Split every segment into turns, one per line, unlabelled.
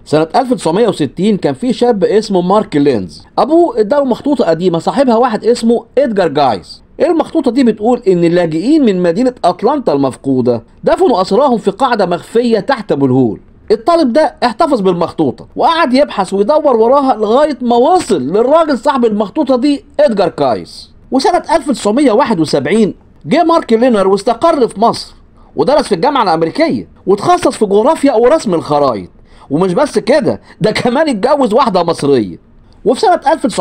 سنة 1960 كان في شاب اسمه مارك لينز أبوه اداله مخطوطة قديمة صاحبها واحد اسمه إدجار جايز المخطوطة دي بتقول إن اللاجئين من مدينة أتلانتا المفقودة دفنوا أسراهم في قاعدة مخفية تحت أبو الهول الطالب ده احتفظ بالمخطوطة وقعد يبحث ويدور وراها لغاية ما وصل للراجل صاحب المخطوطة دي إدجار كايس وسنة 1971 جه مارك لينر واستقر في مصر ودرس في الجامعة الأمريكية وتخصص في جغرافيا ورسم الخرايط ومش بس كده ده كمان اتجوز واحدة مصرية وفي سنة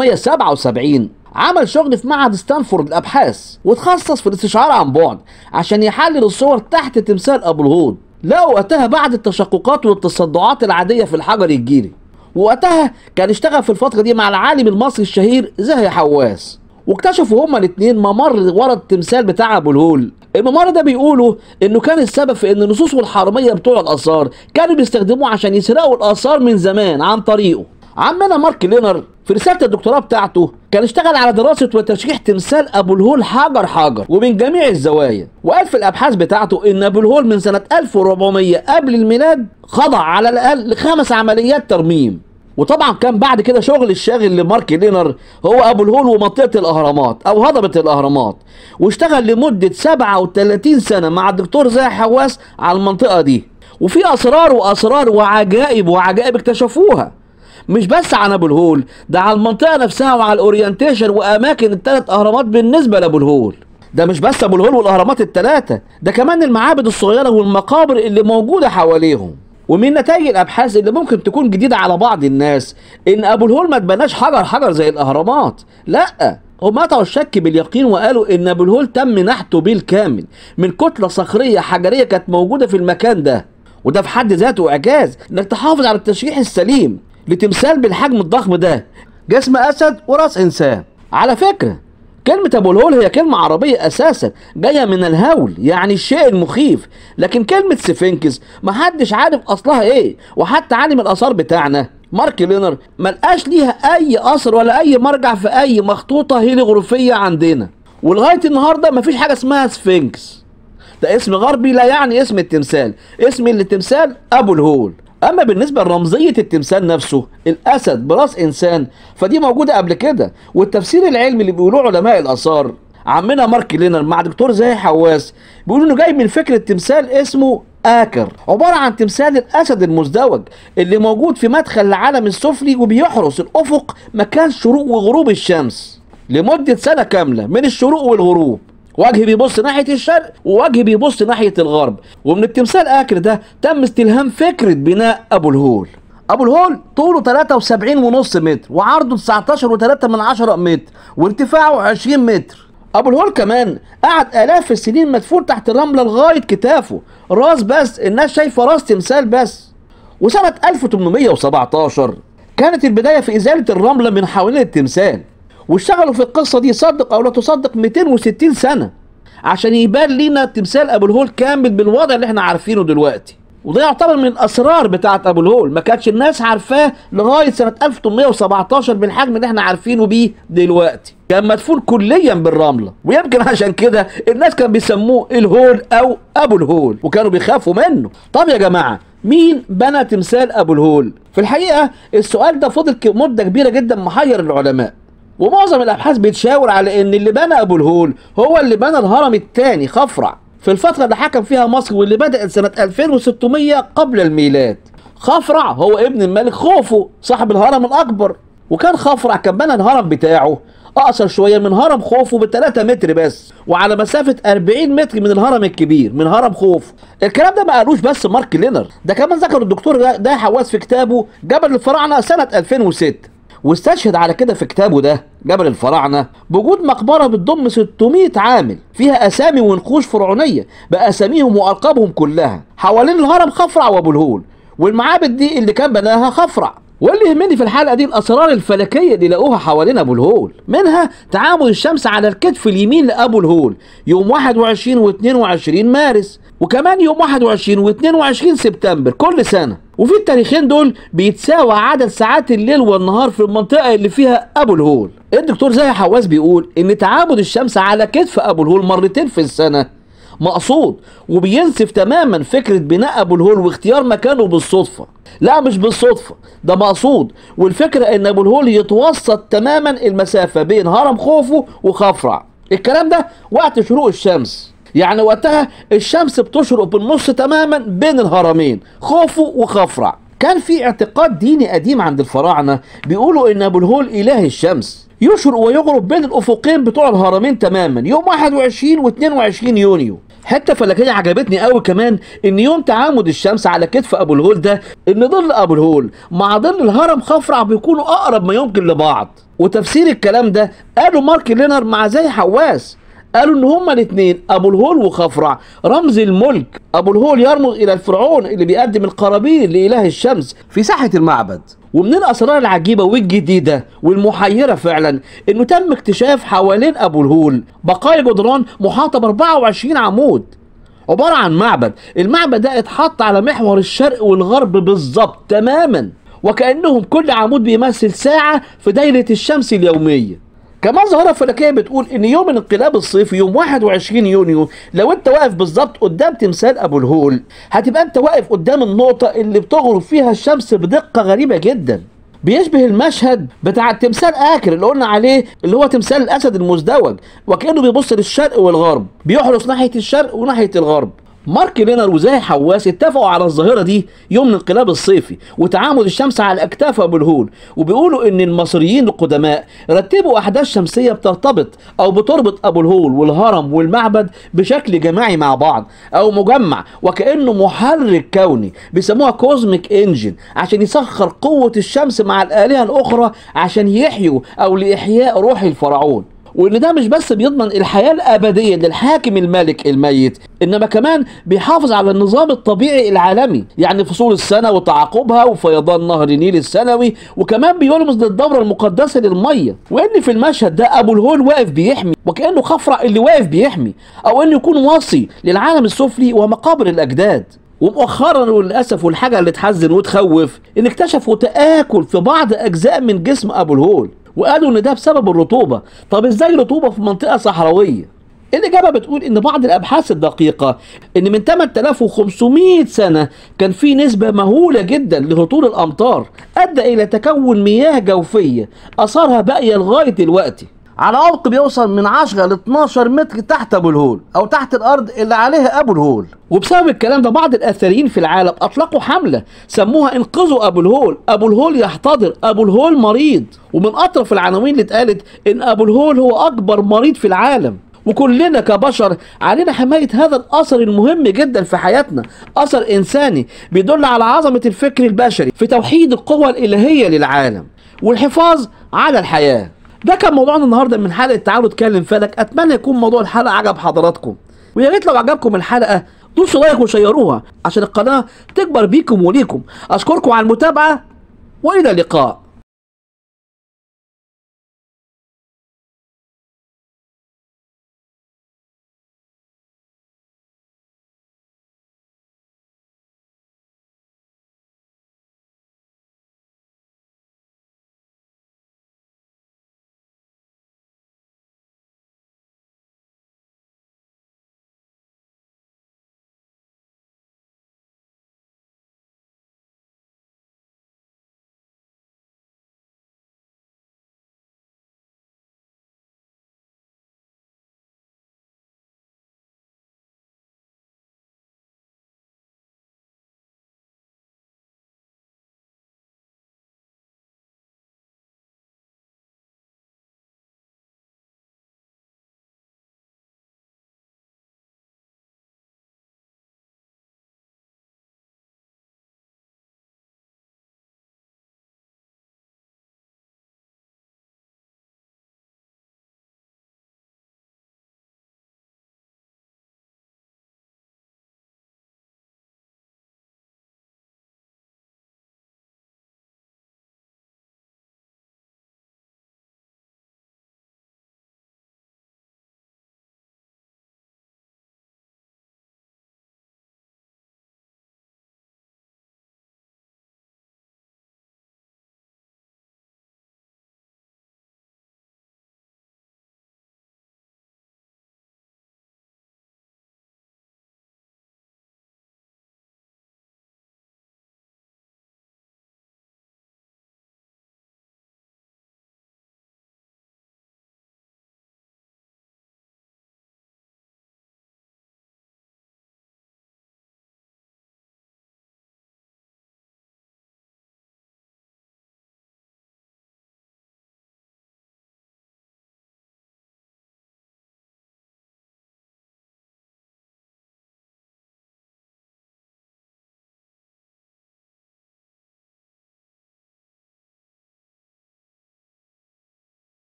1977 عمل شغل في معهد ستانفورد الأبحاث وتخصص في الاستشعار عن بعد عشان يحلل الصور تحت تمثال أبو الهول لقوا وقتها بعد التشققات والتصدعات العادية في الحجر الجيري وقتها كان اشتغل في الفترة دي مع العالم المصري الشهير زاهي حواس واكتشفوا هما الاتنين ممر ورا التمثال بتاع ابو الهول الممر ده بيقولوا انه كان السبب في ان اللصوص والحراميه بتوع الاثار كانوا بيستخدموه عشان يسرقوا الاثار من زمان عن طريقه عمنا مارك لينر في رساله الدكتوراه بتاعته كان اشتغل على دراسه وتشريح تمثال ابو الهول حجر حجر ومن جميع الزوايا وقال في الابحاث بتاعته ان ابو الهول من سنه 1400 قبل الميلاد خضع على الاقل لخمس عمليات ترميم وطبعا كان بعد كده شغل الشاغل لمارك لينر هو ابو الهول ومنطقه الاهرامات او هضبه الاهرامات واشتغل لمده 37 سنه مع الدكتور زاهي حواس على المنطقه دي وفي اسرار واسرار وعجائب وعجائب اكتشفوها مش بس عن ابو الهول ده على المنطقه نفسها وعلى الاورينتيشن واماكن الثلاث اهرامات بالنسبه لابو الهول ده مش بس ابو الهول والاهرامات الثلاثه ده كمان المعابد الصغيره والمقابر اللي موجوده حواليهم ومن نتائج الابحاث اللي ممكن تكون جديده على بعض الناس ان ابو الهول ما اتبناش حجر حجر زي الاهرامات لا هم قطعوا الشك باليقين وقالوا ان ابو الهول تم نحته بالكامل من كتله صخريه حجريه كانت موجوده في المكان ده وده في حد ذاته اعجاز انك تحافظ على التشريح السليم لتمثال بالحجم الضخم ده جسم اسد وراس انسان على فكره كلمة أبو الهول هي كلمة عربية أساسا جاية من الهول يعني الشيء المخيف لكن كلمة سفنكس محدش عارف أصلها إيه وحتى عالم الآثار بتاعنا مارك لينر ملقاش ليها أي أثر ولا أي مرجع في أي مخطوطة هيلوغرافية عندنا ولغاية النهاردة مفيش حاجة اسمها سفنكس ده اسم غربي لا يعني اسم التمثال اسم التمثال أبو الهول اما بالنسبه لرمزيه التمثال نفسه الاسد براس انسان فدي موجوده قبل كده والتفسير العلمي اللي بيقولوه علماء الاثار عمنا مارك لينر مع دكتور زاهي حواس بيقولوا انه جاي من فكره تمثال اسمه آكر عبارة عن تمثال الأسد المزدوج اللي موجود في مدخل العالم السفلي وبيحرس الأفق مكان شروق وغروب الشمس لمدة سنة كاملة من الشروق والغروب وجه بيبص ناحية الشرق ووجه بيبص ناحية الغرب ومن التمثال آكر ده تم استلهام فكرة بناء أبو الهول أبو الهول طوله 73 ونص متر وعرضه 19 و3 من 10 متر وارتفاعه 20 متر أبو الهول كمان قعد آلاف السنين مدفون تحت الرملة لغاية كتافه راس بس الناس شايفة راس تمثال بس وسنة 1817 كانت البداية في إزالة الرملة من حوالين التمثال واشتغلوا في القصة دي صدق أو لا تصدق 260 سنة عشان يبان لينا تمثال أبو الهول كامل بالوضع اللي احنا عارفينه دلوقتي وده يعتبر من الأسرار بتاعة أبو الهول ما كانتش الناس عارفاه لغاية سنة 1817 بالحجم اللي احنا عارفينه بيه دلوقتي كان مدفون كليا بالرملة ويمكن عشان كده الناس كانوا بيسموه الهول أو أبو الهول وكانوا بيخافوا منه طب يا جماعة مين بنى تمثال أبو الهول في الحقيقة السؤال ده فضل مدة كبيرة جدا محير العلماء ومعظم الابحاث بتشاور على ان اللي بنى ابو الهول هو اللي بنى الهرم الثاني خفرع في الفترة اللي حكم فيها مصر واللي بدأت سنة 2600 قبل الميلاد خفرع هو ابن الملك خوفو صاحب الهرم الأكبر وكان خفرع كان بنى الهرم بتاعه أقصر شوية من هرم خوفو ب 3 متر بس وعلى مسافة 40 متر من الهرم الكبير من هرم خوفو الكلام ده ما قالوش بس مارك لينر ده كمان ذكر الدكتور ده, ده حواس في كتابه جبل الفراعنة سنة 2006 واستشهد على كده في كتابه ده جبل الفراعنة بوجود مقبرة بتضم 600 عامل فيها أسامي ونقوش فرعونية بأساميهم وألقابهم كلها حوالين الهرم خفرع وأبو الهول والمعابد دي اللي كان بناها خفرع واللي يهمني في الحلقه دي الاسرار الفلكيه اللي لقوها حوالين ابو الهول منها تعامد الشمس على الكتف اليمين لابو الهول يوم 21 و22 مارس وكمان يوم 21 و22 سبتمبر كل سنه وفي التاريخين دول بيتساوى عدد ساعات الليل والنهار في المنطقه اللي فيها ابو الهول الدكتور زاهي حواس بيقول ان تعامد الشمس على كتف ابو الهول مرتين في السنه مقصود وبينسف تماما فكرة بناء أبو الهول واختيار مكانه بالصدفة لا مش بالصدفة ده مقصود والفكرة ان أبو الهول يتوسط تماما المسافة بين هرم خوفو وخفرع الكلام ده وقت شروق الشمس يعني وقتها الشمس بتشرق بالنص تماما بين الهرمين خوفو وخفرع كان في اعتقاد ديني قديم عند الفراعنة بيقولوا ان ابو الهول اله الشمس يشرق ويغرب بين الافقين بتوع الهرمين تماما يوم 21 و 22 يونيو حته فلكيه عجبتني قوي كمان ان يوم تعامد الشمس على كتف ابو الهول ده ان ظل ابو الهول مع ظل الهرم خفرع بيكونوا اقرب ما يمكن لبعض وتفسير الكلام ده قالوا مارك لينر مع زي حواس قالوا ان هما الاثنين ابو الهول وخفرع رمز الملك ابو الهول يرمز الى الفرعون اللي بيقدم القرابين لاله الشمس في ساحه المعبد ومن الاسرار العجيبه والجديده والمحيره فعلا انه تم اكتشاف حوالين ابو الهول بقايا جدران محاطه ب 24 عمود عباره عن معبد المعبد ده اتحط على محور الشرق والغرب بالظبط تماما وكانهم كل عمود بيمثل ساعه في دايره الشمس اليوميه كمان ظاهره فلكيه بتقول ان يوم الانقلاب الصيفي يوم 21 يونيو لو انت واقف بالظبط قدام تمثال ابو الهول هتبقى انت واقف قدام النقطه اللي بتغرب فيها الشمس بدقه غريبه جدا بيشبه المشهد بتاع التمثال اكر اللي قلنا عليه اللي هو تمثال الاسد المزدوج وكانه بيبص للشرق والغرب بيحرس ناحيه الشرق وناحيه الغرب مارك لينر وزاهي حواس اتفقوا على الظاهره دي يوم الانقلاب الصيفي وتعامد الشمس على اكتاف ابو الهول وبيقولوا ان المصريين القدماء رتبوا احداث شمسيه بترتبط او بتربط ابو الهول والهرم والمعبد بشكل جماعي مع بعض او مجمع وكانه محرك كوني بيسموها كوزميك انجن عشان يسخر قوه الشمس مع الالهه الاخرى عشان يحيوا او لاحياء روح الفرعون وان ده مش بس بيضمن الحياه الابديه للحاكم الملك الميت انما كمان بيحافظ على النظام الطبيعي العالمي يعني فصول السنه وتعاقبها وفيضان نهر النيل السنوي وكمان بيرمز للدوره المقدسه للميه وان في المشهد ده ابو الهول واقف بيحمي وكانه خفرع اللي واقف بيحمي او انه يكون واصي للعالم السفلي ومقابر الاجداد ومؤخرا وللاسف والحاجه اللي تحزن وتخوف ان اكتشفوا تاكل في بعض اجزاء من جسم ابو الهول وقالوا ان ده بسبب الرطوبه طب ازاي رطوبه في منطقه صحراويه الإجابة بتقول إن بعض الأبحاث الدقيقة إن من 8500 سنة كان في نسبة مهولة جدا لهطول الأمطار أدى إلى تكون مياه جوفية أثارها باقية لغاية دلوقتي على عمق بيوصل من 10 ل 12 متر تحت ابو الهول او تحت الارض اللي عليها ابو الهول وبسبب الكلام ده بعض الاثريين في العالم اطلقوا حمله سموها انقذوا ابو الهول ابو الهول يحتضر ابو الهول مريض ومن اطرف العناوين اللي اتقالت ان ابو الهول هو اكبر مريض في العالم وكلنا كبشر علينا حماية هذا الأثر المهم جدا في حياتنا أثر إنساني بيدل على عظمة الفكر البشري في توحيد القوى الإلهية للعالم والحفاظ على الحياة ده كان موضوعنا النهارده من حلقه تعالوا اتكلم فلك اتمنى يكون موضوع الحلقه عجب حضراتكم ويا ريت لو عجبكم الحلقه دوسوا لايك وشيروها عشان القناه تكبر بيكم وليكم اشكركم على المتابعه والى اللقاء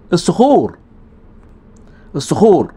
الصخور الصخور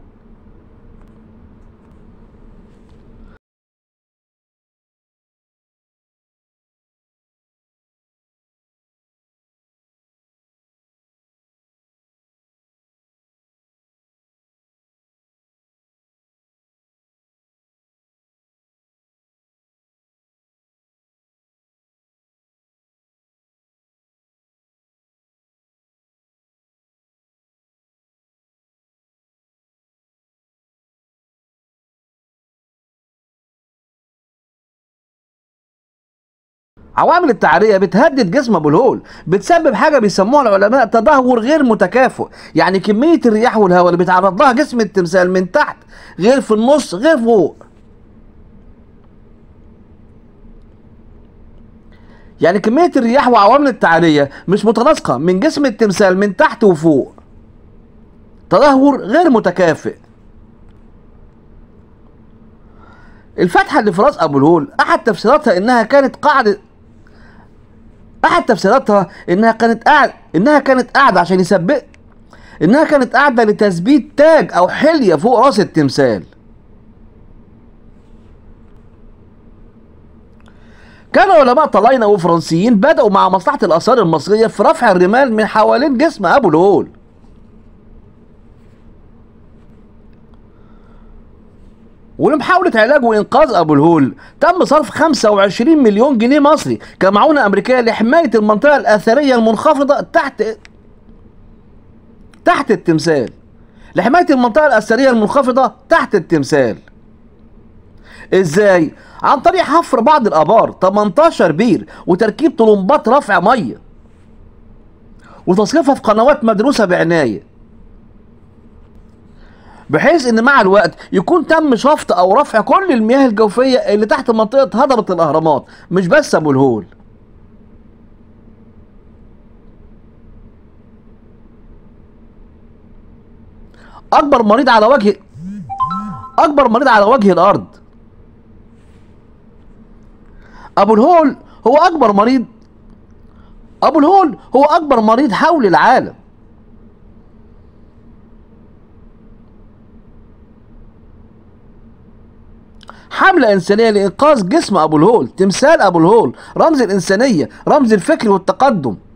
عوامل التعرية بتهدد جسم ابو الهول بتسبب حاجة بيسموها العلماء تدهور غير متكافئ يعني كمية الرياح والهواء اللي بيتعرض لها جسم التمثال من تحت غير في النص غير فوق يعني كمية الرياح وعوامل التعرية مش متناسقة من جسم التمثال من تحت وفوق تدهور غير متكافئ الفتحة اللي في راس أبو الهول أحد تفسيراتها إنها كانت قاعدة أحد تفسيراتها إنها كانت قاعدة إنها كانت قاعدة عشان يثبت إنها كانت قاعدة لتثبيت تاج أو حلية فوق راس التمثال كان علماء طلاينة وفرنسيين بدأوا مع مصلحة الآثار المصرية في رفع الرمال من حوالين جسم أبو الهول ولمحاولة علاج وإنقاذ أبو الهول تم صرف 25 مليون جنيه مصري كمعونة أمريكية لحماية المنطقة الأثرية المنخفضة تحت تحت التمثال لحماية المنطقة الأثرية المنخفضة تحت التمثال ازاي؟ عن طريق حفر بعض الآبار 18 بير وتركيب طلمبات رفع مية وتصريفها في قنوات مدروسة بعناية بحيث ان مع الوقت يكون تم شفط او رفع كل المياه الجوفية اللي تحت منطقة هضبة الاهرامات مش بس ابو الهول اكبر مريض على وجه اكبر مريض على وجه الارض ابو الهول هو اكبر مريض ابو الهول هو اكبر مريض حول العالم حملة إنسانية لإنقاذ جسم أبو الهول تمثال أبو الهول رمز الإنسانية رمز الفكر والتقدم